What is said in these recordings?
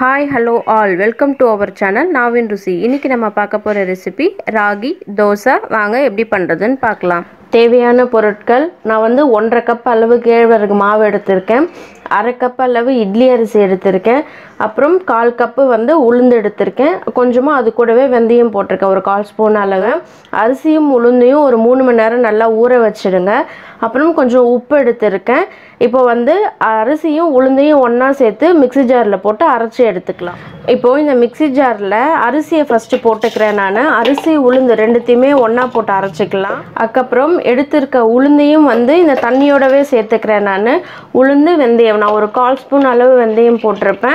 hi hello all welcome to our channel Naavin Rusi இன்னைக்கு நம்ம பார்க்க போகிற ரெசிபி ராகி தோசை வாங்க எப்படி பண்ணுறதுன்னு பார்க்கலாம் தேவையான பொருட்கள் நான் வந்து ஒன்றரை கப் அளவு கேழ்வரகு மாவு எடுத்திருக்கேன் அரை கப் அளவு இட்லி அரிசி எடுத்திருக்கேன் அப்புறம் கால் கப்பு வந்து உளுந்து எடுத்திருக்கேன் கொஞ்சமாக அது கூடவே வெந்தயம் போட்டிருக்கேன் ஒரு கால் ஸ்பூன் அளவு அரிசியும் உளுந்தையும் ஒரு மூணு மணி நேரம் நல்லா ஊற வச்சிடுங்க அப்புறம் கொஞ்சம் உப்பு எடுத்திருக்கேன் இப்போ வந்து அரிசியும் உளுந்தையும் ஒன்றா சேர்த்து மிக்ஸி ஜாரில் போட்டு அரைச்சி எடுத்துக்கலாம் இப்போது இந்த மிக்ஸி ஜாரில் அரிசியை ஃபஸ்ட்டு போட்டுக்கிறேன் நான் அரிசி உளுந்து ரெண்டுத்தையுமே ஒன்றா போட்டு அரைச்சிக்கலாம் அதுக்கப்புறம் எடுத்திருக்க உளுந்தையும் வந்து இந்த தண்ணியோடவே சேர்த்துக்கிறேன் நான் உளுந்து வெந்தயம் நான் ஒரு கால் ஸ்பூன் அளவு வெந்தயம் போட்டிருப்பேன்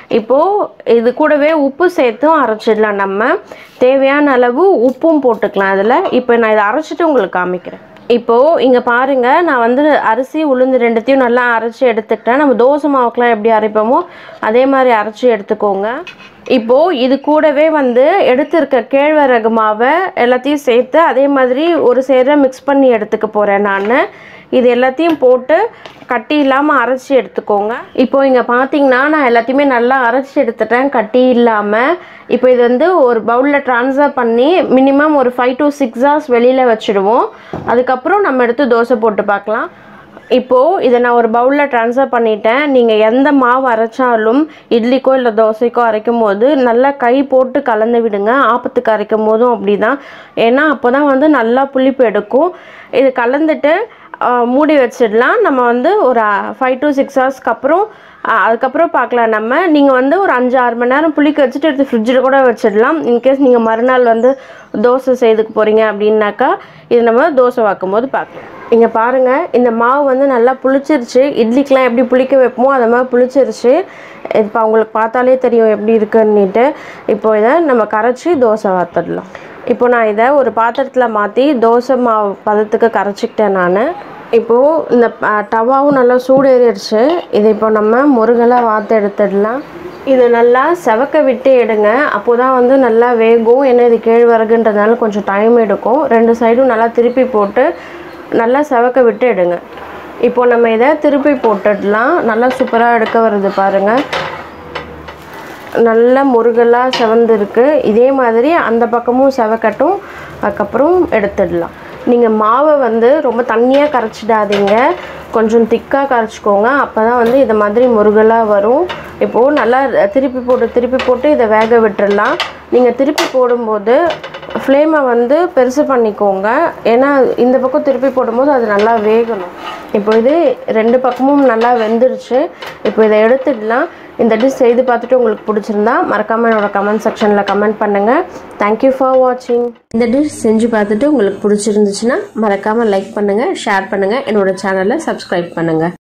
இப்போது இது கூடவே உப்பு சேர்த்தும் அரைச்சிடலாம் நம்ம தேவையான அளவு உப்பும் போட்டுக்கலாம் அதில் இப்போ நான் இதை அரைச்சிட்டு உங்களுக்கு காமிக்கிறேன் இப்போது இங்கே பாருங்கள் நான் வந்து அரிசி உளுந்து ரெண்டுத்தையும் நல்லா அரைச்சி எடுத்துக்கிட்டேன் நம்ம தோசை மாவுக்கெலாம் எப்படி அரைப்போமோ அதே மாதிரி அரைச்சி எடுத்துக்கோங்க இப்போது இது கூடவே வந்து எடுத்திருக்க கேழ்வரகு மாவை எல்லாத்தையும் சேர்த்து அதே மாதிரி ஒரு சேர மிக்ஸ் பண்ணி எடுத்துக்க போகிறேன் நான் இது எல்லாத்தையும் போட்டு கட்டி இல்லாமல் அரைச்சி எடுத்துக்கோங்க இப்போ இங்கே பார்த்தீங்கன்னா நான் எல்லாத்தையுமே நல்லா அரைச்சி எடுத்துட்டேன் கட்டி இல்லாமல் இப்போ இது வந்து ஒரு பவுலில் ட்ரான்ஸ்ஃபர் பண்ணி மினிமம் ஒரு ஃபைவ் டு சிக்ஸ் ஹவர்ஸ் வெளியில் வச்சுடுவோம் அதுக்கப்புறம் நம்ம எடுத்து தோசை போட்டு பார்க்கலாம் இப்போது இதை நான் ஒரு பவுலில் ட்ரான்ஸ்ஃபர் பண்ணிட்டேன் நீங்கள் எந்த மாவு அரைச்சாலும் இட்லிக்கோ இல்லை தோசைக்கோ அரைக்கும் போது நல்லா கை போட்டு கலந்து விடுங்க ஆப்பத்துக்கு அரைக்கும் போதும் அப்படி தான் ஏன்னா அப்போ தான் வந்து நல்லா புளிப்பு எடுக்கும் இது கலந்துட்டு மூடி வச்சிடலாம் நம்ம வந்து ஒரு ஃபைவ் டு சிக்ஸ் ஹவர்ஸ்க்கு அப்புறம் அதுக்கப்புறம் பார்க்கலாம் நம்ம நீங்கள் வந்து ஒரு அஞ்சு ஆறு மணி நேரம் புளிக்க வச்சுட்டு எடுத்து ஃப்ரிட்ஜில் கூட வச்சிடலாம் இன்கேஸ் நீங்கள் மறுநாள் வந்து தோசை செய்துக்கு போகிறீங்க அப்படின்னாக்கா இது நம்ம தோசை வாக்கும் போது பார்க்கலாம் இங்கே பாருங்கள் இந்த மாவு வந்து நல்லா புளிச்சிருச்சு இட்லிக்கெலாம் எப்படி புளிக்க வைப்போமோ அது மாதிரி புளிச்சிருச்சு இப்போ அவங்களுக்கு பார்த்தாலே தெரியும் எப்படி இருக்குன்னுட்டு இப்போ இதை நம்ம கரைச்சி தோசை வாத்துடலாம் இப்போ நான் இதை ஒரு பாத்திரத்தில் மாற்றி தோசை மாவு பதத்துக்கு கரைச்சிக்கிட்டேன் நான் இப்போது இந்த டவாவும் நல்லா சூடு ஏறிடுச்சு இதை இப்போ நம்ம முருகலாக வாத்து எடுத்துடலாம் இது நல்லா செவக்க விட்டு எடுங்க அப்போ தான் வந்து நல்லா வேகும் ஏன்னா இது கேழ்வரகுன்றதுனால கொஞ்சம் டைம் எடுக்கும் ரெண்டு சைடும் நல்லா திருப்பி போட்டு நல்லா செவக்க விட்டு எடுங்க இப்போ நம்ம இதை திருப்பி போட்டுடலாம் நல்லா சூப்பராக எடுக்க வருது பாருங்கள் நல்ல முருகலாக செவந்திருக்கு இதே மாதிரி அந்த பக்கமும் செவக்கட்டும் அதுக்கப்புறம் எடுத்துடலாம் நீங்கள் மாவை வந்து ரொம்ப தண்ணியாக கரைச்சிடாதீங்க கொஞ்சம் திக்காக கரைச்சிக்கோங்க அப்போ தான் வந்து இது மாதிரி முருகலாக வரும் இப்போது நல்லா திருப்பி போட்டு திருப்பி போட்டு இதை வேக விட்டுடலாம் நீங்கள் திருப்பி போடும்போது ஃப்ளேமை வந்து பெருசு பண்ணிக்கோங்க ஏன்னா இந்த பக்கம் திருப்பி போடும்போது அது நல்லா வேகணும் இப்போ இது ரெண்டு பக்கமும் நல்லா வெந்துருச்சு இப்போ இதை எடுத்துடலாம் இந்த டிஷ் செய்து பார்த்துட்டு உங்களுக்கு பிடிச்சிருந்தா மறக்காமல் என்னோட கமெண்ட் செக்ஷனில் கமெண்ட் பண்ணுங்கள் தேங்க்யூ ஃபார் வாட்சிங் இந்த டிஷ் செஞ்சு பார்த்துட்டு உங்களுக்கு பிடிச்சிருந்துச்சுன்னா மறக்காமல் லைக் பண்ணுங்கள் ஷேர் பண்ணுங்கள் என்னோட சேனலை சப்ஸ்கிரைப் பண்ணுங்கள்